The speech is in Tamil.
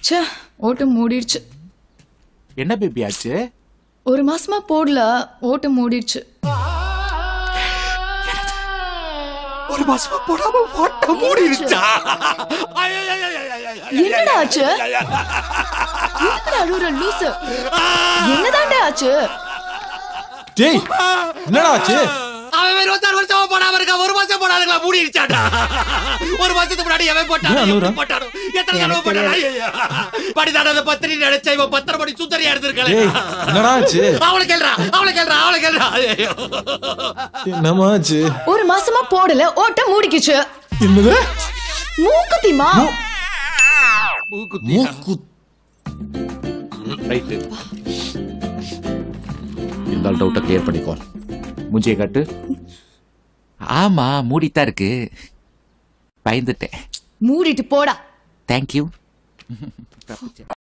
ச்சே ஓட்டு மூடிடுச்சு என்ன பேபி ஆச்சு ஒரு மாசமா போடல ஓட்டு மூடிடுச்சு ஒரு மாசமா போடாம ஓட்ட மூடிருச்சா என்னடா ஆச்சு எதுக்குடா அழுவுற லூசு என்னதான்டா ஆச்சு டேய் என்னடா ஆச்சு அவன் இருபத்தாறு வருஷமா போடாம இருக்கா ஒரு மாசம் போடாதுங்களா மூடிடுச்சாடா ஒரு மாசத்துக்கு முன்னாடி எவன் போட்டான் ஏன் அழுவுற? எப்படி போட்டானோ எத்தனை தடவை போட்டானா ஐயையோ. படிதான பத்திரி நினைச்ச இவன் பத்தரை மணி சுந்தரியா டேய் எடுத்திருக்கல என்னடா ஆச்சு அவளை கேள்றா அவளை கேள்றா அவளை கேள்றா ஐயையோ. என்னமா ஆச்சு ஒரு மாசமா போடல ஓட்ட மூடிக்கிச்சு என்னது மூக்குத்திமா மூக்குத்தி. மூக்கு ரைட்டு இருந்தாலும் டவுட்டை கிளியர் பண்ணிக்கோ மூஞ்சியை காட்டு ஆமா மூடித்தான் இருக்கு பயந்துட்டேன் மூடிட்டு போடா தேங்க்யூ